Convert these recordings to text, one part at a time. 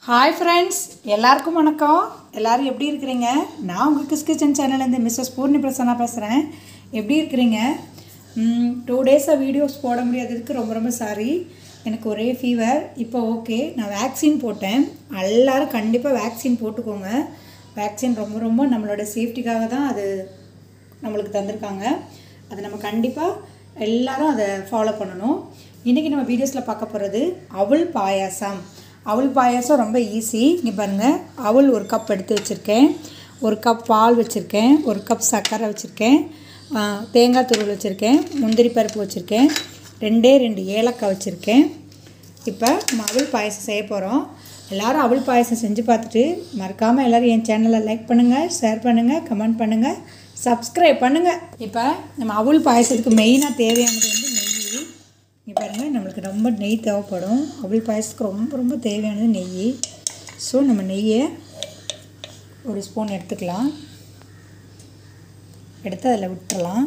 hi friends எல்லாருக்கும் வணக்கம் எல்லாரும் எப்படி இருக்கிறீங்க நான் உங்கள் கிஸ் கிச்சன் சேனல்லேருந்து மிஸ்ஸஸ் பூர்ணி பிரசன்னா பேசுகிறேன் எப்படி இருக்கிறீங்க டூ டேஸாக வீடியோஸ் போட முடியாததுக்கு ரொம்ப ரொம்ப சாரி எனக்கு ஒரே ஃபீவர் இப்போ ஓகே நான் வேக்சின் போட்டேன் எல்லாரும் கண்டிப்பாக வேக்சின் போட்டுக்கோங்க வேக்சின் ரொம்ப ரொம்ப நம்மளோட சேஃப்டிக்காக தான் அது நம்மளுக்கு தந்திருக்காங்க அதை நம்ம கண்டிப்பாக எல்லாரும் அதை ஃபாலோ பண்ணணும் இன்றைக்கி நம்ம வீடியோஸில் பார்க்க போகிறது அவல் பாயாசம் அவல் பாயாசம் ரொம்ப ஈஸி இங்கே பாருங்கள் அவல் ஒரு கப் எடுத்து வச்சுருக்கேன் ஒரு கப் பால் வச்சுருக்கேன் ஒரு கப் சர்க்கரை வச்சுருக்கேன் ஆ, தேங்காய் துருவல் வச்சுருக்கேன் முந்திரி பருப்பு வச்சுருக்கேன் ரெண்டே ரெண்டு ஏலக்காய் வச்சுருக்கேன் இப்போ நம்ம அவல் பாயசம் செய்ய போகிறோம் எல்லாரும் அவல் பாயசம் செஞ்சு பார்த்துட்டு மறக்காமல் எல்லோரும் என் சேனலை லைக் பண்ணுங்கள் ஷேர் பண்ணுங்கள் கமெண்ட் பண்ணுங்கள் சப்ஸ்கிரைப் பண்ணுங்கள் இப்போ நம்ம அவல் பாயசத்துக்கு மெயினாக தேவையானது வந்து நெய் இங்கே பாருங்கள் நம்மளுக்கு ரொம்ப நெய் தேவைப்படும் அவல் பாயசத்துக்கு ரொம்ப ரொம்ப தேவையானது நெய் ஸோ நம்ம நெய்யை ஒரு ஸ்பூன் எடுத்துக்கலாம் எடுத்து அதில் விட்டுறலாம்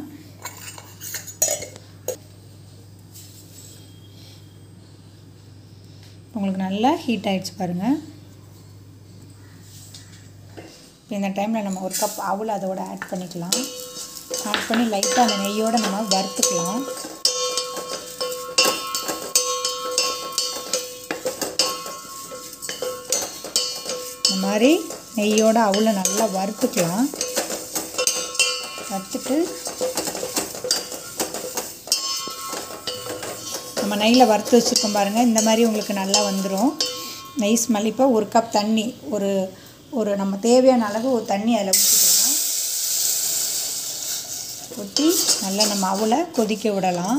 உங்களுக்கு நல்லா ஹீட் ஆகிடுச்சு பாருங்கள் இப்போ இந்த டைமில் நம்ம ஒரு கப் அவல் அதோட ஆட் பண்ணிக்கலாம் ஆட் பண்ணி லைட்டாக அந்த நெய்யோடு நம்ம வறுத்துக்கலாம் இந்த மாதிரி நெய்யோட அவலை நல்லா வறுத்துக்கலாம் வறுத்துட்டு நம்ம நெய்யில் வறுத்து வச்சுருக்கோம் பாருங்கள் இந்த மாதிரி உங்களுக்கு நல்லா வந்துடும் நெய் ஸ்மெல் இப்போ ஒரு கப் தண்ணி ஒரு ஒரு நம்ம தேவையான அளவு ஒரு தண்ணி அதில் ஊற்றிக்கலாம் ஊற்றி நல்லா நம்ம அவலை கொதிக்க விடலாம்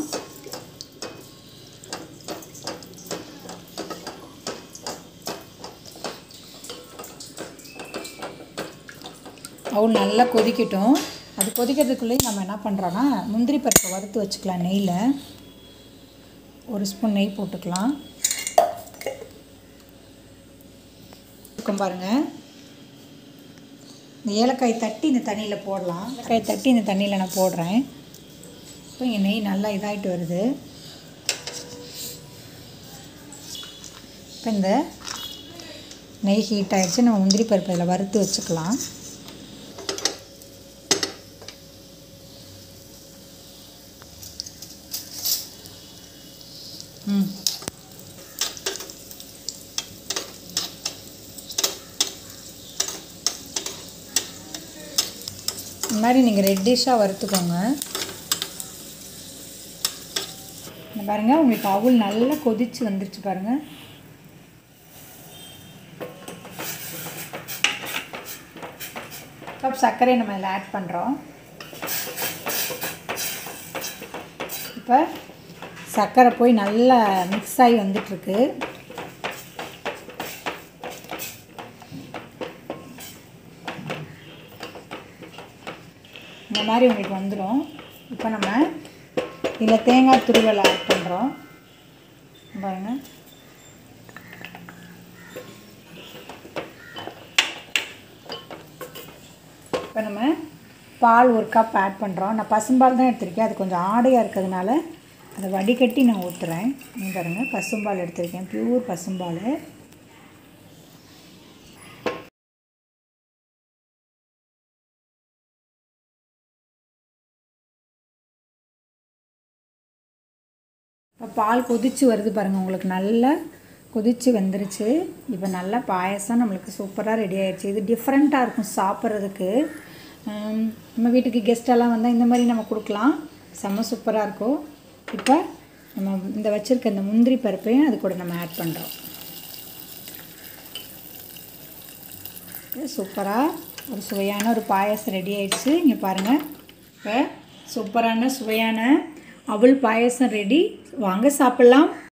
அவள் நல்லா கொதிக்கட்டும் அது கொதிக்கிறதுக்குள்ளேயும் நம்ம என்ன பண்ணுறோன்னா முந்திரி பருப்பை வறுத்து வச்சுக்கலாம் நெய்யில் ஒரு ஸ்பூன் நெய் போட்டுக்கலாம் இருக்கும் பாருங்கள் இந்த ஏலக்காய் தட்டி இந்த தண்ணியில் போடலாம் ஏலக்காய் தட்டி இந்த தண்ணியில் நான் போடுறேன் இப்போ இங்கே நெய் நல்லா இதாகிட்டு வருது இப்போ இந்த நெய் ஹீட் ஆகிடுச்சு நம்ம முந்திரி பருப்பு இதில் வறுத்து வச்சுக்கலாம் ம் இந்த மாதிரி நீங்கள் ரெட்டிஷாக வறுத்துக்கோங்க இந்த பாருங்கள் உங்களுக்கு அவல் நல்லா கொதிச்சு வந்துருச்சு பாருங்கள் கப் சர்க்கரையை நம்ம இதில் ஆட் பண்ணுறோம் இப்போ சர்க்கரை போய் நல்லா மிக்ஸ் ஆகி வந்துட்டுருக்கு இந்த மாதிரி உங்களுக்கு வந்துடும் இப்போ நம்ம இதில் தேங்காய் துருவல் ஆட் பண்ணுறோம் பாருங்க இப்போ நம்ம பால் ஒரு கப் ஆட் பண்ணுறோம் நான் பசும்பால் தான் எடுத்திருக்கேன் அது கொஞ்சம் ஆடையாக இருக்கிறதுனால அதை வடிகட்டி நான் ஊற்றுறேன் நீ பாருங்கள் பசும்பால் எடுத்திருக்கேன் பியூர் பசும்பால் இப்போ பால் கொதிச்சு வருது பாருங்கள் உங்களுக்கு நல்லா கொதிச்சு வந்துருச்சு இப்போ நல்லா பாயசம் நம்மளுக்கு சூப்பராக ரெடி ஆயிடுச்சு இது டிஃப்ரெண்ட்டாக இருக்கும் சாப்பிட்றதுக்கு ஹம், நம்ம வீட்டுக்கு கெஸ்டெல்லாம் வந்தால் இந்த மாதிரி நம்ம கொடுக்கலாம் செம்ம சூப்பராக இருக்கும் இப்போ நம்ம இந்த வச்சுருக்க இந்த முந்திரி பருப்பையும் அது கூட நம்ம ஆட் பண்ணுறோம் சூப்பராக ஒரு சுவையான ஒரு பாயாசம் ரெடி ஆயிடுச்சு இங்கே பாருங்கள் இப்போ சூப்பரான சுவையான அவல் பாயாசம் ரெடி வாங்க சாப்பிட்லாம்